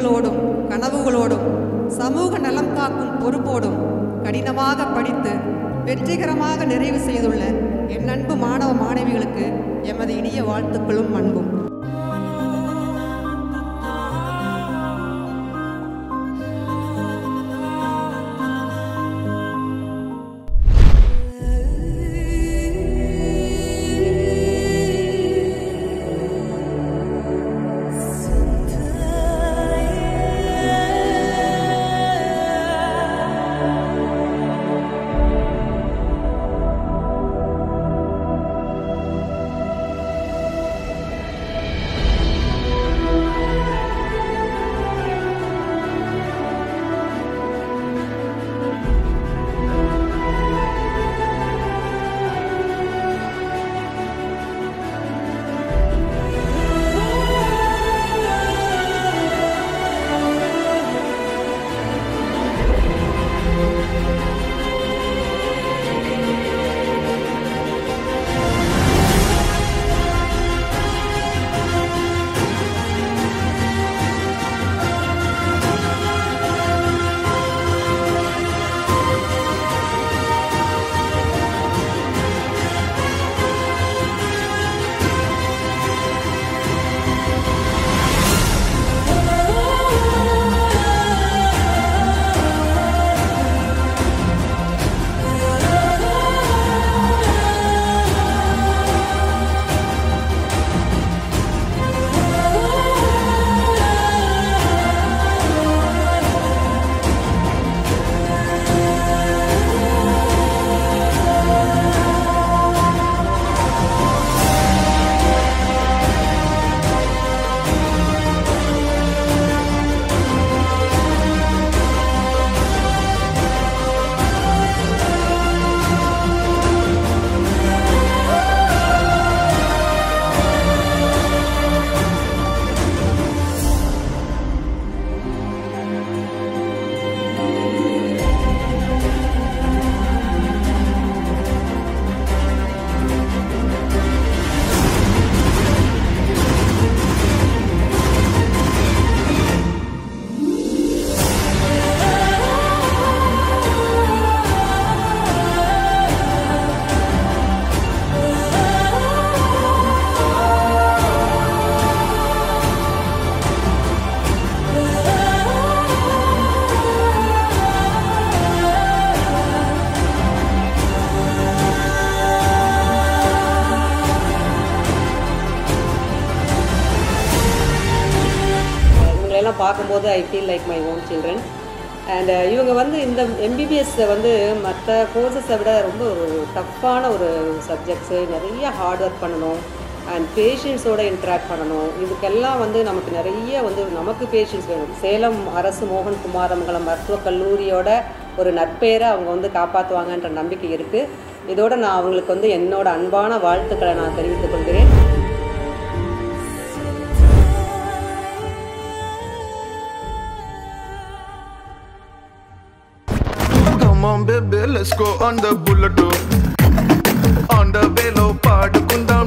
துணிச்சலோடும் கனவுகளோடும் சமூக நலம் காக்கும் பொறுப்போடும் கடினமாக படித்து வெற்றிகரமாக நிறைவு செய்துள்ள என் அன்பு மாணவ மாணவிகளுக்கு எமது இனிய வாழ்த்துக்களும் அன்பும் இவங்களெல்லாம் பார்க்கும்போது I feel like my own children and இவங்க வந்து இந்த எம்பிபிஎஸ் வந்து மற்ற கோர்சஸை விட ரொம்ப ஒரு டஃப்பான ஒரு சப்ஜெக்ட்ஸு நிறைய ஹார்ட் ஒர்க் பண்ணணும் அண்ட் பேஷண்ட்ஸோட இன்ட்ராக்ட் பண்ணணும் இதுக்கெல்லாம் வந்து நமக்கு நிறைய வந்து நமக்கு பேஷண்ட்ஸ் வேணும் சேலம் அரசு மோகன் குமாரமங்கலம் மருத்துவக் கல்லூரியோட ஒரு நற்பெயரை அவங்க வந்து காப்பாற்றுவாங்கன்ற நம்பிக்கை இருக்குது இதோட நான் அவங்களுக்கு வந்து என்னோட அன்பான வாழ்த்துக்களை நான் தெரிவித்துக் கொள்கிறேன் Come on, baby, let's go on the bullet. On the velo, பாடுக்குந்தா